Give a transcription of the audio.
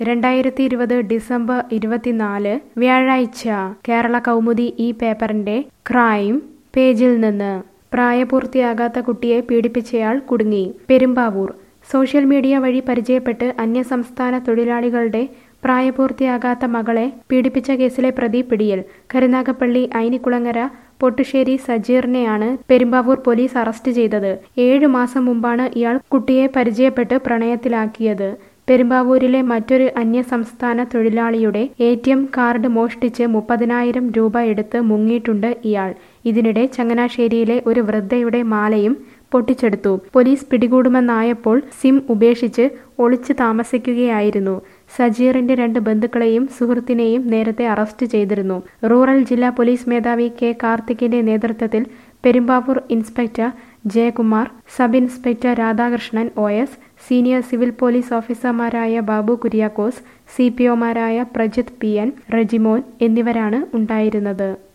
രണ്ടായിരത്തി ഇരുപത് ഡിസംബർ ഇരുപത്തിനാല് വ്യാഴാഴ്ച കേരള കൗമുദി ഈ പേപ്പറിന്റെ ക്രൈം പേജിൽ നിന്ന് പ്രായപൂർത്തിയാകാത്ത കുട്ടിയെ പീഡിപ്പിച്ചയാൾ കുടുങ്ങി പെരുമ്പാവൂർ സോഷ്യൽ മീഡിയ വഴി പരിചയപ്പെട്ട് അന്യസംസ്ഥാന തൊഴിലാളികളുടെ പ്രായപൂർത്തിയാകാത്ത മകളെ പീഡിപ്പിച്ച കേസിലെ പ്രതി പിടിയിൽ കരുനാഗപ്പള്ളി ഐനിക്കുളങ്ങര പൊട്ടുശ്ശേരി സജീറിനെയാണ് പെരുമ്പാവൂർ പോലീസ് അറസ്റ്റ് ചെയ്തത് ഏഴു മാസം മുമ്പാണ് ഇയാൾ കുട്ടിയെ പരിചയപ്പെട്ട് പ്രണയത്തിലാക്കിയത് പെരുമ്പാവൂരിലെ മറ്റൊരു അന്യസംസ്ഥാന തൊഴിലാളിയുടെ എ ടി എം കാർഡ് മോഷ്ടിച്ച് മുപ്പതിനായിരം രൂപ എടുത്ത് മുങ്ങിയിട്ടുണ്ട് ഇയാൾ ഇതിനിടെ ചങ്ങനാശ്ശേരിയിലെ ഒരു വൃദ്ധയുടെ മാലയും പൊട്ടിച്ചെടുത്തു പോലീസ് പിടികൂടുമെന്നായപ്പോൾ സിം ഉപേക്ഷിച്ച് ഒളിച്ചു താമസിക്കുകയായിരുന്നു സജീറിന്റെ രണ്ട് ബന്ധുക്കളെയും സുഹൃത്തിനെയും നേരത്തെ അറസ്റ്റ് ചെയ്തിരുന്നു റൂറൽ ജില്ലാ പോലീസ് മേധാവി കെ കാർത്തികിന്റെ നേതൃത്വത്തിൽ Perumbavoor inspector Jayakumar sub inspector Radhakrishnan O S senior civil police ഓഫീസർമാരായ ബാബു കുര്യാക്കോസ് സി പി ഒമാരായ പ്രജിത് പി എൻ റെജിമോൻ എന്നിവരാണ് ഉണ്ടായിരുന്നത്